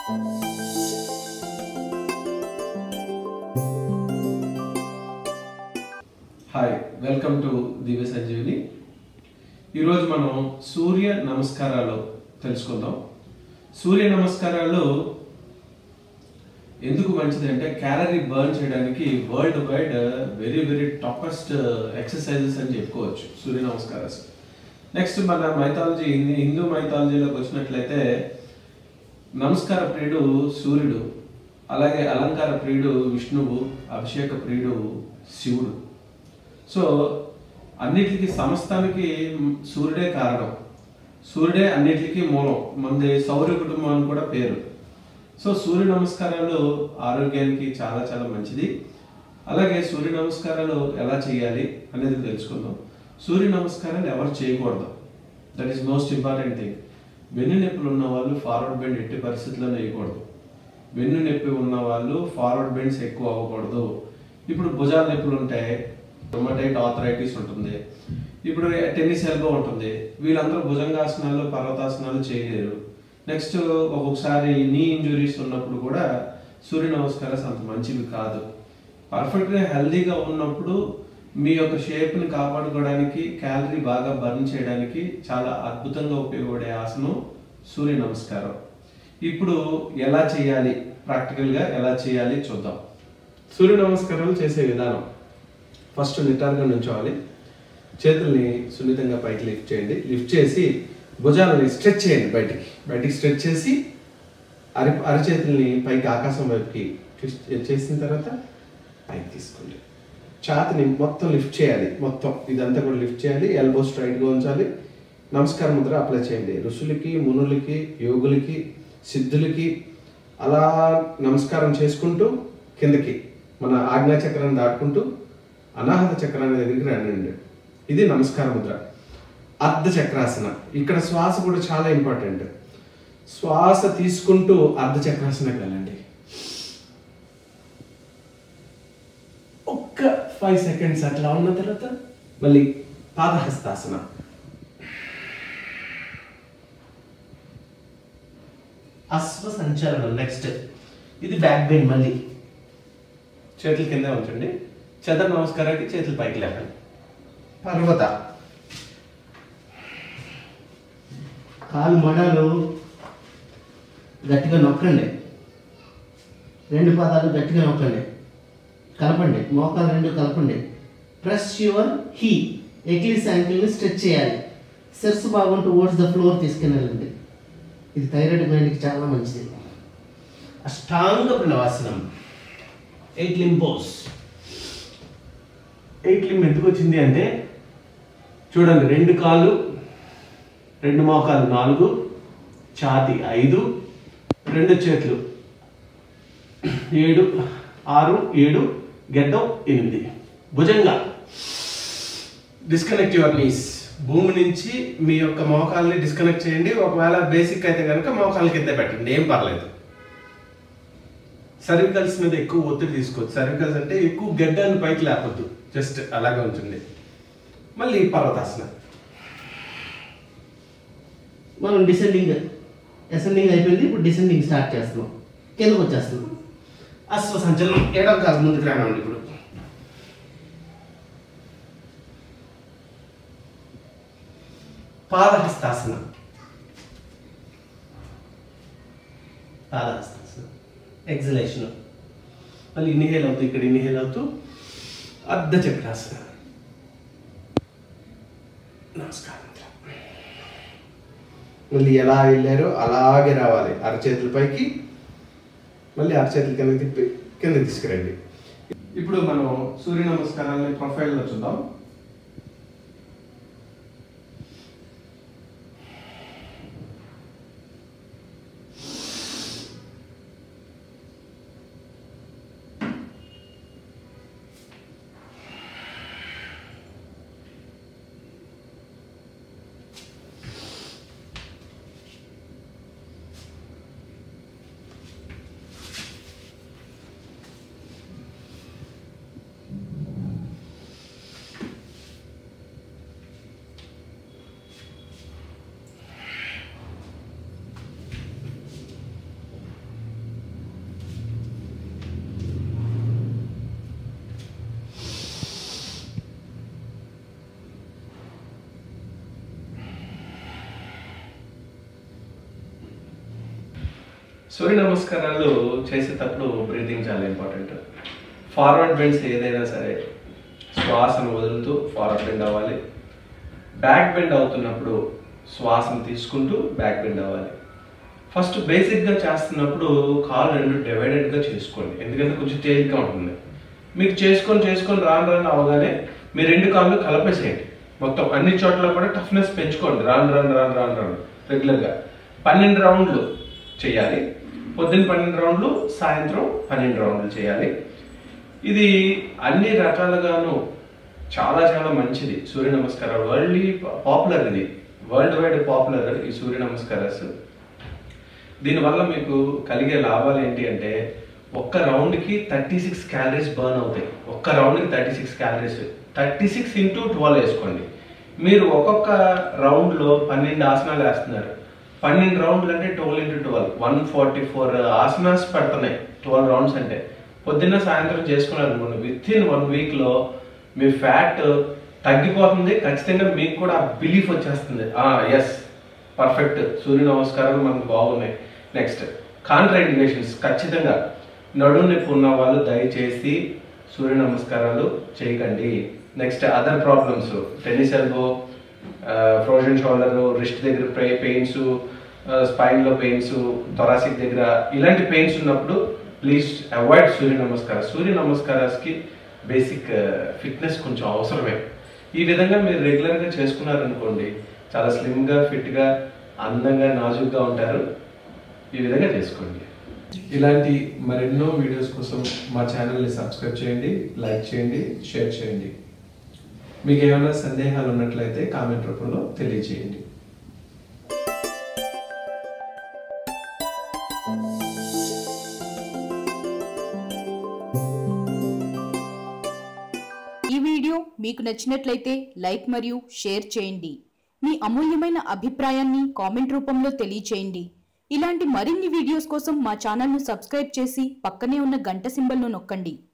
hi welcome to Divya Sanjeevini ఈరోజు మనం సూర్య నమస్కారాలు తెలుసుకుందాం సూర్య నమస్కారాలు ఎందుకు మంచిది అంటే క్యాలరీ బర్న్ చేయడానికి world wide very very toppest exercises అని చెప్పుకోవచ్చు సూర్య నమస్కారాలు నెక్స్ట్ మన మైథాలజీ హిందూ మైథాలజీలోకి వచ్చినట్లయితే నమస్కార ప్రియుడు సూర్యుడు అలాగే అలంకార ప్రియుడు విష్ణువు అభిషేక ప్రియుడు శివుడు సో అన్నిటికీ సమస్తానికి సూర్యుడే కారణం సూర్యుడే అన్నిటికీ మూలం మనది సౌర్య కుటుంబం అని కూడా పేరు సో సూర్య నమస్కారాలు ఆరోగ్యానికి చాలా చాలా మంచిది అలాగే సూర్య నమస్కారాలు ఎలా చేయాలి అనేది తెలుసుకుందాం సూర్య నమస్కారాలు ఎవరు చేయకూడదు that is most important thing వెన్ను నొప్పులు ఉన్న వాళ్ళు ఫార్వర్డ్ బెండ్ ఎట్టి పరిస్థితుల్లో వేయకూడదు వెన్ను నొప్పి ఉన్న వాళ్ళు ఫార్వర్డ్ బెండ్స్ ఎక్కువ అవ్వకూడదు ఇప్పుడు భుజాల నొప్పులు ఉంటాయి రొమటైట్ ఆథరైటిస్ ఉంటుంది ఇప్పుడు టెన్నిస్ ఎల్బో ఉంటుంది వీళ్ళందరూ భుజంగాసనాలు పర్వతాసనాలు చేయలేరు నెక్స్ట్ ఒక్కొక్కసారి నీ ఇంజురీస్ ఉన్నప్పుడు కూడా సూర్య నమస్కారాలు అంత మంచివి కాదు పర్ఫెక్ట్గా హెల్దీగా ఉన్నప్పుడు మీ యొక్క షేప్ని కాపాడుకోవడానికి క్యాలరీ బాగా బర్న్ చేయడానికి చాలా అద్భుతంగా ఉపయోగపడే ఆసనం సూర్య నమస్కారం ఇప్పుడు ఎలా చేయాలి ప్రాక్టికల్గా ఎలా చేయాలి చూద్దాం సూర్య నమస్కారాలు చేసే విధానం ఫస్ట్ నిటారుగా నుంచోవాలి చేతుల్ని సున్నితంగా పైకి లిఫ్ట్ చేయండి లిఫ్ట్ చేసి భుజాలని స్ట్రెచ్ చేయండి బయటికి బయటికి స్ట్రెచ్ చేసి అరి అరచేతుల్ని పైకి ఆకాశం వైపుకి twist చేసిన తర్వాత పైకి తీసుకోండి ఛాతిని మొత్తం లిఫ్ట్ చేయాలి మొత్తం ఇదంతా కూడా లిఫ్ట్ చేయాలి ఎల్బో స్ట్రైట్గా ఉంచాలి నమస్కార ముద్ర అప్లై చేయండి ఋషులకి మునులకి యోగులకి సిద్ధులకి అలా నమస్కారం చేసుకుంటూ కిందకి మన ఆజ్ఞా చక్రాన్ని దాటుకుంటూ అనాహత చక్రాన్ని దగ్గరికి రండి ఇది నమస్కార ముద్ర అర్ధ చక్రాసన ఇక్కడ శ్వాస కూడా చాలా ఇంపార్టెంట్ శ్వాస తీసుకుంటూ అర్ధ చక్రాసనకి వెళ్ళండి ఒక్క ఫైవ్ సెకండ్స్ అట్లా ఉన్న తర్వాత మళ్ళీ పాదహస్తాసన అశ్వ సంచలనం నెక్స్ట్ ఇది బ్యాక్ పెయిన్ మళ్ళీ చేతులు కింద ఉంచండి చదర నమస్కారానికి చేతులు పైకి లేకండి పర్వత కాలు మడాలు గట్టిగా నొక్కండి రెండు పాదాలు గట్టిగా నొక్కండి కలపండి మోకాలు రెండు కలపండి ప్రెస్ యువర్ హీ ఎక్లిస్ యాంకిల్ని స్ట్రెచ్ చేయాలి సెర్స్ బాగుంటూ ఓడ్స్ ద ఫ్లోర్ తీసుకుని వెళ్ళండి ఇది థైరాయిడ్ మైండ్కి చాలా మంచిది అష్టాంగ ప్రణవాసనం ఎయిట్ లింపోస్ ఎయిట్ లిమ్ ఎందుకు వచ్చింది అంటే చూడండి రెండు కాళ్ళు రెండు మోకాలు నాలుగు ఛాతి ఐదు రెండు చేతులు ఏడు ఆరు ఏడు గెడ్డం ఎనిమిది భుజంగా డిస్కనెక్ట్ యువర్ నీస్ భూమి నుంచి మీ యొక్క మోకాల్ని డిస్కనెక్ట్ చేయండి ఒకవేళ బేసిక్ అయితే కనుక మోకాల కింద పెట్టండి ఏం పర్లేదు సర్వికల్స్ మీద ఎక్కువ ఒత్తిడి తీసుకోవచ్చు సర్వికల్స్ అంటే ఎక్కువ గడ్డాన్ని పైకి లేపొద్దు జస్ట్ అలాగే ఉంచండి మళ్ళీ పర్వతాసన మనం డిసెండింగ్ అసెండింగ్ అయిపోయింది ఇప్పుడు డిసెండింగ్ స్టార్ట్ చేస్తున్నాం కిందకు వచ్చేస్తున్నాం అశ్వ సంచలనం ఏడవ కాదు ముందుకు రానండి ఇప్పుడు పాదహస్తాసన పాదహస్తాసన ఎగ్జలేషన్ మళ్ళీ ఇన్హేల్ అవుతూ ఇక్కడ ఇన్హేల్ అవుతూ అర్ధ చక్రాసన నమస్కారం మళ్ళీ ఎలా వెళ్ళారో అలాగే రావాలి అరచేతుల పైకి మళ్ళీ అరచేతుల కింద తిప్పి కింద తీసుకురండి ఇప్పుడు మనం సూర్య నమస్కారాలని ప్రొఫైల్లో చూద్దాం సూర్య నమస్కారాలు చేసేటప్పుడు బ్రీతింగ్ చాలా ఇంపార్టెంట్ ఫార్వర్డ్ బెండ్స్ ఏదైనా సరే శ్వాసను వదులుతూ ఫార్వర్డ్ బెండ్ అవ్వాలి బ్యాక్ బెండ్ అవుతున్నప్పుడు శ్వాసను తీసుకుంటూ బ్యాక్ బెండ్ అవ్వాలి ఫస్ట్ బేసిక్గా చేస్తున్నప్పుడు కాలు రెండు డివైడెడ్గా చేసుకోండి ఎందుకంటే కొంచెం తేలిగ్గా ఉంటుంది మీకు చేసుకొని చేసుకొని రాను రాను అవగానే మీ రెండు కాళ్ళు కలపేసేయండి మొత్తం అన్ని చోట్ల కూడా టఫ్నెస్ పెంచుకోండి రాను రాను రాను రాను రాను రెగ్యులర్గా పన్నెండు రౌండ్లు చేయాలి పొద్దున్న పన్నెండు రౌండ్లు సాయంత్రం పన్నెండు రౌండ్లు చేయాలి ఇది అన్ని రకాలుగాను చాలా చాలా మంచిది సూర్య నమస్కారాలు వరల్డ్ పాపులర్ ఇది వరల్డ్ వైడ్ పాపులర్ ఈ సూర్య నమస్కారాస్ దీనివల్ల మీకు కలిగే లాభాలు ఏంటి అంటే ఒక్క రౌండ్కి థర్టీ సిక్స్ క్యాలరీస్ బర్న్ అవుతాయి ఒక్క రౌండ్కి thirty six calories thirty six into twelve వేసుకోండి మీరు ఒక్కొక్క రౌండ్లో పన్నెండు ఆసనాలు వేస్తున్నారు పన్నెండు రౌండ్లు అంటే twelve into twelve one forty four asanas పడుతున్నాయి ట్వెల్వ్ రౌండ్స్ అంటే పొద్దున్న సాయంత్రం చేసుకున్నారు అనుకోండి విత్ ఇన్ వన్ వీక్లో మీ ఫ్యాట్ తగ్గిపోతుంది ఖచ్చితంగా మీకు కూడా బిలీఫ్ వచ్చేస్తుంది ఎస్ పర్ఫెక్ట్ సూర్య నమస్కారాలు మనకు బాగున్నాయి నెక్స్ట్ కాంట్రాండికేషన్స్ ఖచ్చితంగా నడుము నొప్పి ఉన్న వాళ్ళు దయచేసి సూర్య నమస్కారాలు చేయకండి next other problems tennis elbow frozen shoulder wrist దగ్గర పెయిన్స్ స్పైన్లో పెయిన్స్ థొరాసిక్ దగ్గర ఇలాంటి పెయిన్స్ ఉన్నప్పుడు ప్లీజ్ అవాయిడ్ సూర్య నమస్కారం సూర్య నమస్కారాస్కి బేసిక్ ఫిట్నెస్ కొంచెం అవసరమే ఈ విధంగా మీరు రెగ్యులర్గా చేసుకున్నారనుకోండి చాలా స్లిమ్గా ఫిట్గా అందంగా నాజుగ్గా ఉంటారు ఈ విధంగా చేసుకోండి ఇలాంటి మరెన్నో వీడియోస్ కోసం మా ఛానల్ని సబ్స్క్రైబ్ చేయండి లైక్ చేయండి షేర్ చేయండి మీకు ఏమైనా సందేహాలు ఉన్నట్లయితే కామెంట్ రూపంలో తెలియజేయండి ఈ వీడియో మీకు నచ్చినట్లయితే లైక్ మరియు షేర్ చేయండి మీ అమూల్యమైన అభిప్రాయాన్ని కామెంట్ రూపంలో తెలియచేయండి ఇలాంటి మరిన్ని వీడియోస్ కోసం మా ఛానల్ను సబ్స్క్రైబ్ చేసి పక్కనే ఉన్న గంట సింబల్ను నొక్కండి